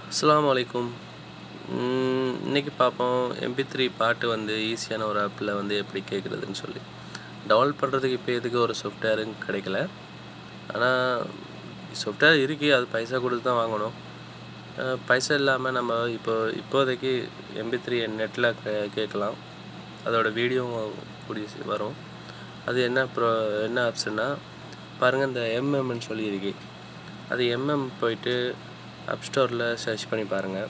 அஸ்ஸலாமு அலைக்கும் இன்றைக்கி பார்ப்போம் எம்பி த்ரீ பாட்டு வந்து ஈஸியான ஒரு ஆப்பில் வந்து எப்படி கேட்குறதுன்னு சொல்லி டவுன்லோட் பண்ணுறதுக்கு இப்போ எதுக்கு ஒரு சாஃப்ட்வேரும் கிடைக்கல ஆனால் சாஃப்ட்வேர் இருக்குது அது பைசா கொடுத்து தான் வாங்கணும் அஹ் பைசா இல்லாமல் நம்ம இப்போ இப்போதைக்கு எம்பி த்ரீ நெட்டில் கேட்கலாம் அதோட வீடியோவும் கூடிய சி- வரும் அது என்ன ப்ரோ என்ன ஆப்ஷன்னா பாருங்கள் இந்த எம்எம்னு சொல்லியிருக்கு அது எம்எம் போயிட்டு அப் ஸ்டோரில் சர்ச் பண்ணி பாருங்கள்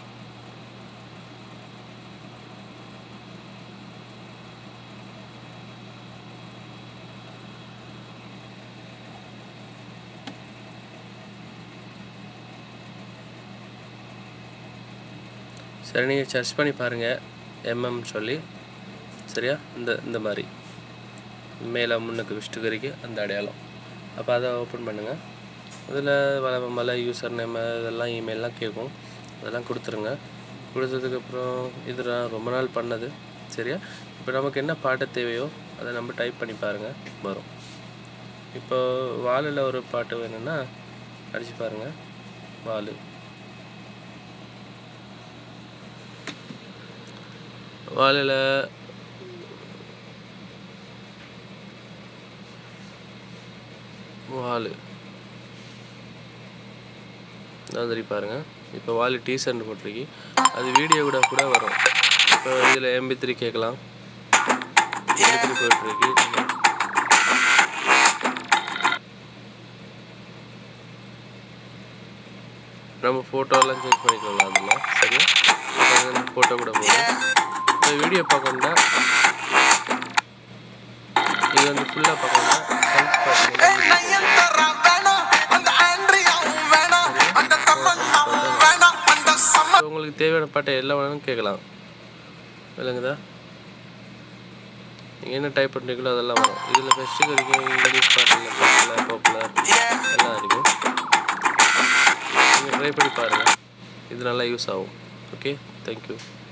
சரி நீங்கள் சர்ச் பண்ணி பாருங்கள் எம்எம் சொல்லி சரியா இந்த இந்த மாதிரி மேலே முன்னுக்கு விஷ்டுகரிக்கு அந்த அடையாளம் அப்போ அதை ஓப்பன் பண்ணுங்கள் அதில் வள மலை யூசர் நேம் இதெல்லாம் இமெயிலெலாம் கேட்கும் அதெல்லாம் கொடுத்துருங்க கொடுத்ததுக்கப்புறம் இது நான் ரொம்ப நாள் பண்ணது சரியா இப்போ நமக்கு என்ன பாட்டு தேவையோ அதை நம்ம டைப் பண்ணி பாருங்கள் வரும் இப்போ வாலில் ஒரு பாட்டு வேணும்னா அடிச்சு பாருங்கள் வாலு வாலில் வாலு நான் சரி பாருங்க இப்போ வாலு டீசர்ட் போட்டிருக்கு அது வீடியோ கூட கூட வரும் இப்போ இதில் எம்பி த்ரீ கேட்கலாம் எம்பி த்ரீ போயிட்டுருக்கு நம்ம ஃபோட்டோலாம் சேஞ்ச் பண்ணிக்கலாம் அதில் சரியா ஃபோட்டோ கூட போகும் இந்த வீடியோ பார்க்கணுன்னா இது வந்து ஃபுல்லாக பார்க்கணுன்னா சைஸ் பார்த்தீங்கன்னா நயன்தாரா வேணாம், அந்த ஆண்ட்ரியாவும் வேணாம், அந்த தமன்னாவும் வேணாம், அந்த சம- இப்போ உங்களுக்கு தேவையான பாட்டை எல்லாம் வேணாலும் கேட்கலாம் விளங்குதா நீங்கள் என்ன டைப் பண்ணுறீங்களோ அதெல்லாம் வரும் இதில் ஃபஸ்ட்டு வரைக்கும் இங்கிலீஷ் பாட்டில் பாப்புலர் பாப்புலர் எல்லாம் இருக்கும் நீங்கள் ட்ரை பண்ணி பாருங்கள் இது நல்லா யூஸ் ஆகும் ஓகே தேங்க்யூ